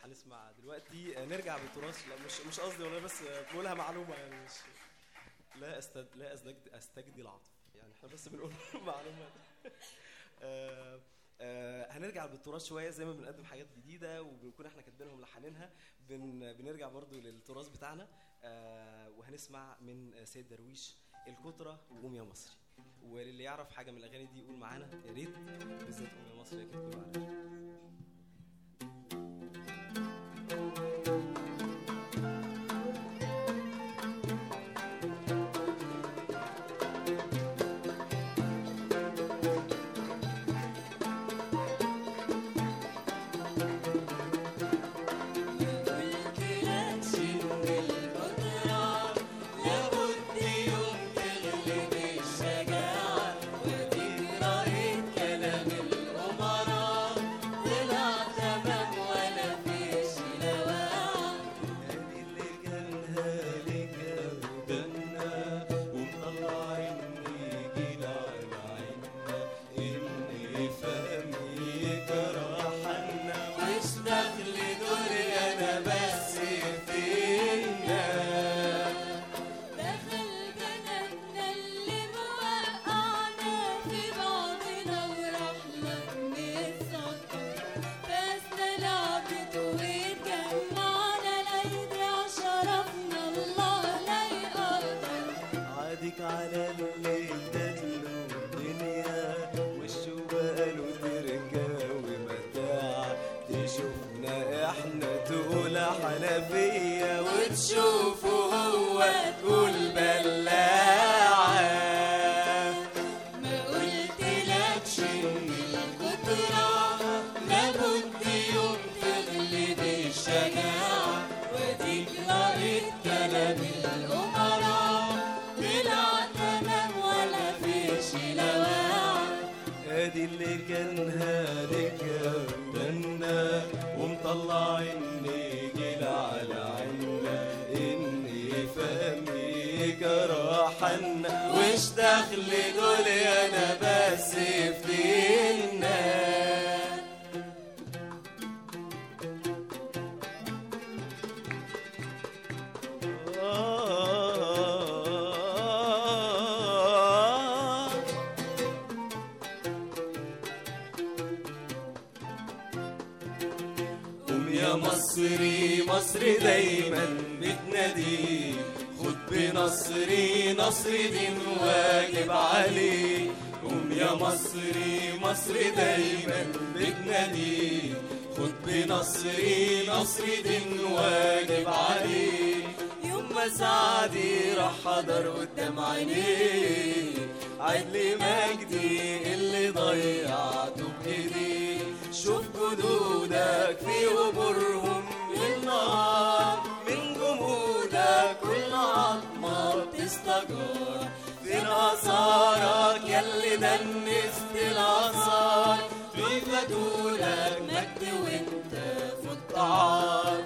هنسمع دلوقتي آه، نرجع بالتراث لا مش مش قصدي والله بس آه، بقولها معلومه يعني مش لا استد لا استجدي استجدي العطف يعني احنا بس بنقول معلومات آه، آه، هنرجع بالتراث شويه زي ما بنقدم حاجات جديده وبنكون احنا كاتبينها وملحنينها بن بنرجع برضو للتراث بتاعنا آه، وهنسمع من آه، سيد درويش الكترة وقوم يا مصري وللي يعرف حاجه من الاغاني دي يقول معانا يا ريت بالذات قوم يا مصري اكيد كله عارف قلتلكش إن القدرة لابد يوم تغلب الشجاعة وديك قريت كلام الأمراء طلع تمام ولا فيش لواعة هادي اللي كانها لك ودنا ومطلعيني جيل على عنا إني فهمي كرحنا مش دخل دوري أنا بس فينا دخل بلدنا اللي موقعنا في بعضنا ورحنا نتسكر بس لعبت واتجمعنا ليدي شرفنا الله لا يقدر عادك على اللي ادتله الدنيا وشه بقاله تركة ومتاع تشوفنا احنا تقول حنفية وتشوفه هو تقول بلاعة ما قلتلكش إن الكترة لابد يوم تغلب الشجاعة وديك قريت كلام الأمراء طلع تمام ولا فيش لواعة ادي اللي كان هالك ودنا ومطلعين جيل على عنا اني فهمي كرحنا وش دخل دول انا بس فينا قوم يا مصري مصر دايما بتنادي خد بنصري نصر دين واجب عليه قوم يا مصري مصر دايما بتنادي خد بنصري نصر دين واجب عليه يوم ما سعدي راح حضر قدام عينيه عدل مجدي اللي ضيعته بايديه شوف جدودك في قبورهم للنار من جمودك كل عظمة بتستجار فين آثارك ياللي دنست الآثار فين بدولك مجد وانت في الطعام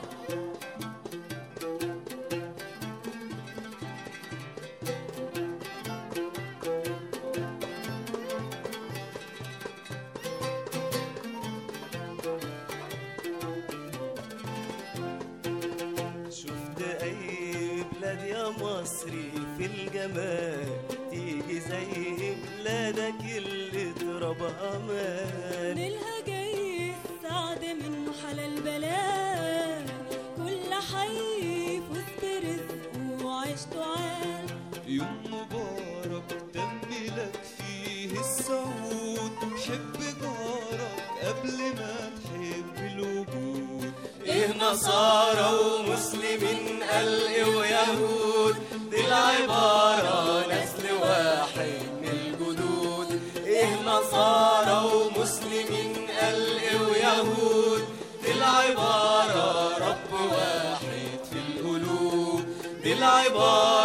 شفت اي بلاد يا مصري في الجمال تيجي زي بلادك اللي ترابها مان نيلها جاي السعد من حلال بلاد كل حي في وسط رزقه وعيشته عال يوم مبارك تم لك فيه السعود حب جارك قبل ما تحب الوجود ايه نصارى ومسلمين قلق ويهود دي العبارة نسل واحد من الجدود ايه نصارى ومسلمين قلق ويهود دي العبارة رب واحد في القلوب دي العبارة